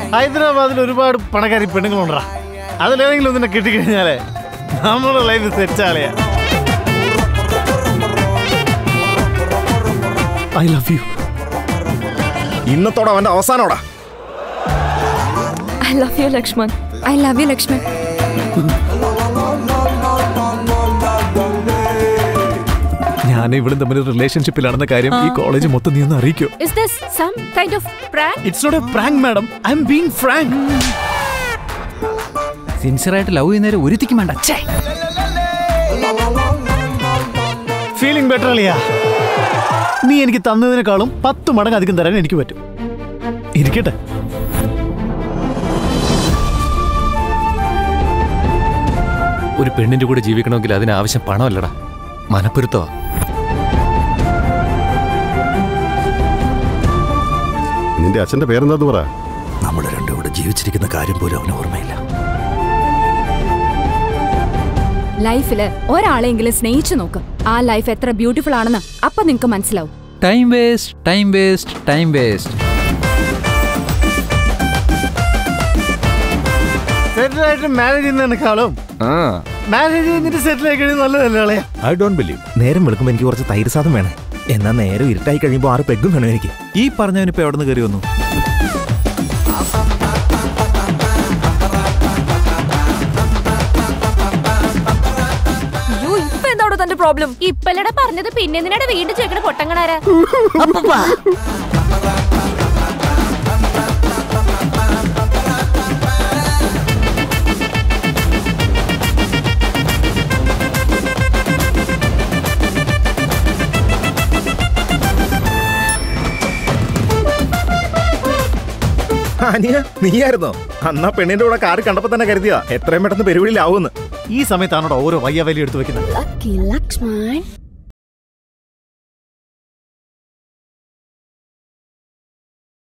ഹൈദരാബാദിൽ ഒരുപാട് പണക്കാരി പെണ്ണുങ്ങളുണ്ടാ അതിലേതെങ്കിലും ഒന്നിനെ കിട്ടിക്കഴിഞ്ഞാലേ നമ്മുടെ ലൈഫ് സെറ്റാലയാ ഐ ലവ് യു ഇന്നത്തോടെ അവന്റെ അവസാനോടാ I love you Lakshman I love you Lakshman ഞാൻ ഇവളും തമ്മിൽ റിലേഷൻഷിപ്പിലാണെന്ന കാര്യം ഈ കോളേജ് മൊത്തം നീ ഒന്ന് അറിയിക്കോ is this some kind of prank it's not a prank madam I am being frank സിൻസിയറായിട്ട് ലവ് ചെയ്യുന്നവരെ ഒരുത്തിക്കും വേണ്ട ഛേ ഫീലിംഗ് ബെറ്റർ അളിയാ നീ എനിക്ക് തന്നതിനേക്കാളും പത്ത് മടങ്ങ് അധികം തരാൻ എനിക്ക് പറ്റും ഇരിക്കട്ടെ ഒരു പെണ്ണിന്റെ കൂടെ ജീവിക്കണമെങ്കിൽ അതിന് ആവശ്യം പണമല്ലടാ മനപ്പൊരുത്തമാ നിന്റെ അച്ഛന്റെ പേരെന്താന്ന് പറ നമ്മൾ രണ്ടും ഇവിടെ ജീവിച്ചിരിക്കുന്ന കാര്യം പോലും അവന് ഓർമ്മയില്ല ലൈഫില് ഒരാളെങ്കിലും സ്നേഹിച്ചു നോക്ക് ആ ലൈഫ് എത്ര ബ്യൂട്ടിഫുൾ ആണെന്ന് അപ്പൊ നിങ്ങക്ക് മനസ്സിലാവും time waste time waste time waste settle ആയിട്ട് മാരേജ് ചെയ്യുന്നതിനേക്കാളും ആ മാരേജ് കഴിഞ്ഞിട്ട് സെറ്റിൽ ആയി കഴിഞ്ഞാൽ നല്ലതല്ലേ അളിയാ ഐ ഡോണ്ട് ബിലീവ് നേരം വെളുക്കുമ്പോൾ എനിക്ക് കുറച്ച് തൈര് സാധനം വേണം എന്നാ നേരം ഇരുട്ടായി കഴിയുമ്പോൾ ആറ് പെഗും വേണം എനിക്ക് ഈ പറഞ്ഞവനിപ്പോ എവിടെ നിന്ന് കയറി വന്നു അയ്യോ ഇപ്പൊ എന്താണോ തന്റെ പ്രോബ്ലം ഇപ്പല്ലടെ പറഞ്ഞത് പിന്നെ എന്തിനാണ് വീണ്ടും ചോദിക്കണ പൊട്ടങ്ങളാരാ അനിയ നീയായിരുന്നോ അന്നാ പെണ്ണിന്റെ കൂടെ കാറ് കണ്ടപ്പോ തന്നെ കരുതിയാ എത്രയും പെട്ടെന്ന് പെരുവിളിയിലാവുമെന്ന് ഈ സമയത്താണോ ഓരോ വയ്യ വലിയ എടുത്ത് വെക്കുന്നത് ലക്കി ലക്ഷ്മൺ